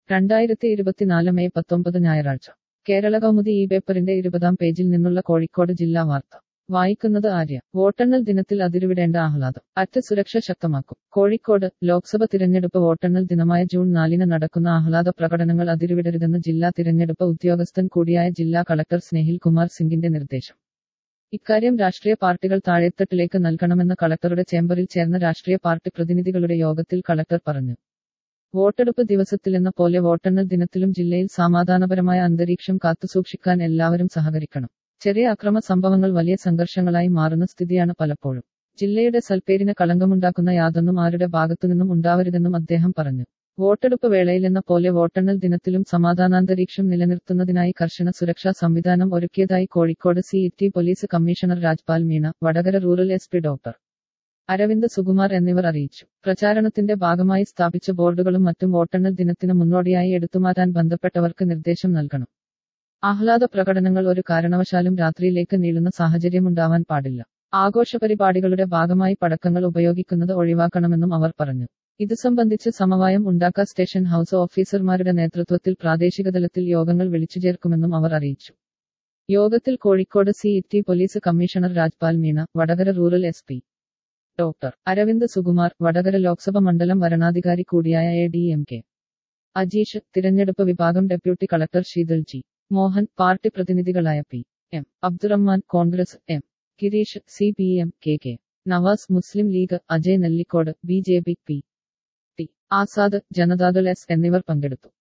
രണ്ടായിരത്തി ഇരുപത്തിനാല് മെയ് പത്തൊമ്പത് ഞായറാഴ്ച കേരള കൗമുദി ഈ പേപ്പറിന്റെ ഇരുപതാം പേജിൽ നിന്നുള്ള കോഴിക്കോട് ജില്ലാ വാർത്ത വായിക്കുന്നത് ആര്യ വോട്ടെണ്ണൽ ദിനത്തിൽ അതിരുവിടേണ്ട ആഹ്ലാദം അറ്റ് സുരക്ഷ ശക്തമാക്കും കോഴിക്കോട് ലോക്സഭ തിരഞ്ഞെടുപ്പ് വോട്ടെണ്ണൽ ദിനമായ ജൂൺ നാലിന് നടക്കുന്ന ആഹ്ലാദ പ്രകടനങ്ങൾ അതിരുവിടരുതെന്ന് ജില്ലാ തിരഞ്ഞെടുപ്പ് ഉദ്യോഗസ്ഥൻ കൂടിയായ ജില്ലാ കളക്ടർ സ്നേഹിൽ കുമാർ സിംഗിന്റെ നിർദ്ദേശം ഇക്കാര്യം രാഷ്ട്രീയ പാർട്ടികൾ താഴെത്തട്ടിലേക്ക് നൽകണമെന്ന് കളക്ടറുടെ ചേംബറിൽ ചേർന്ന രാഷ്ട്രീയ പാർട്ടി പ്രതിനിധികളുടെ യോഗത്തിൽ കളക്ടർ പറഞ്ഞു വോട്ടെടുപ്പ് ദിവസത്തിലെന്ന പോലെ വോട്ടെണ്ണൽ ദിനത്തിലും ജില്ലയിൽ സമാധാനപരമായ അന്തരീക്ഷം കാത്തുസൂക്ഷിക്കാൻ എല്ലാവരും സഹകരിക്കണം ചെറിയ അക്രമ സംഭവങ്ങൾ വലിയ സംഘർഷങ്ങളായി മാറുന്ന സ്ഥിതിയാണ് പലപ്പോഴും ജില്ലയുടെ സൽപ്പേരിന് കളങ്കമുണ്ടാക്കുന്ന യാതൊന്നും ആരുടെ ഭാഗത്തുനിന്നും ഉണ്ടാവരുതെന്നും അദ്ദേഹം പറഞ്ഞു വോട്ടെടുപ്പ് വേളയിലെന്ന പോലെ വോട്ടെണ്ണൽ ദിനത്തിലും സമാധാനാന്തരീക്ഷം നിലനിർത്തുന്നതിനായി കർശന സുരക്ഷാ സംവിധാനം ഒരുക്കിയതായി Kozhikode C T police commissioner Rajpal Meena Vadakara rural S P doctor Aravind Sukumar എന്നിവർ അറിയിച്ചു പ്രചാരണത്തിന്റെ ഭാഗമായി സ്ഥാപിച്ച ബോർഡുകളും മറ്റും വോട്ടെണ്ണൽ ദിനത്തിന് മുന്നോടിയായി എടുത്തുമാറ്റാൻ ബന്ധപ്പെട്ടവർക്ക് നിർദ്ദേശം നൽകണം ആഹ്ലാദ പ്രകടനങ്ങൾ ഒരു കാരണവശാലും രാത്രിയിലേക്ക് നീളുന്ന സാഹചര്യമുണ്ടാവാൻ പാടില്ല ആഘോഷ പരിപാടികളുടെ ഭാഗമായി പടക്കങ്ങൾ ഉപയോഗിക്കുന്നത് ഒഴിവാക്കണമെന്നും അവർ പറഞ്ഞു ഇത് സംബന്ധിച്ച് സമവായം ഉണ്ടാക്ക സ്റ്റേഷൻ ഹൌസ് ഓഫീസർമാരുടെ നേതൃത്വത്തിൽ പ്രാദേശികതലത്തിൽ യോഗങ്ങൾ വിളിച്ചു ചേർക്കുമെന്നും അവർ അറിയിച്ചു യോഗത്തിൽ Kozhikode C T police commissioner Rajpal Meena Vadakara rural S P doctor Aravind Sukumar Vadakara Lok Sabha മണ്ഡലം വരണാധികാരി കൂടിയായ A D M K Ajeesh തിരഞ്ഞെടുപ്പ് വിഭാഗം deputy collector Sheethal G Mohan party പ്രതിനിധികളായ P M Abdurahman Congress M Gireesh C P M K K Navas Muslim League Ajay Nellikode B J P P T Azad Janata Dal S എന്നിവർ പങ്കെടുത്തു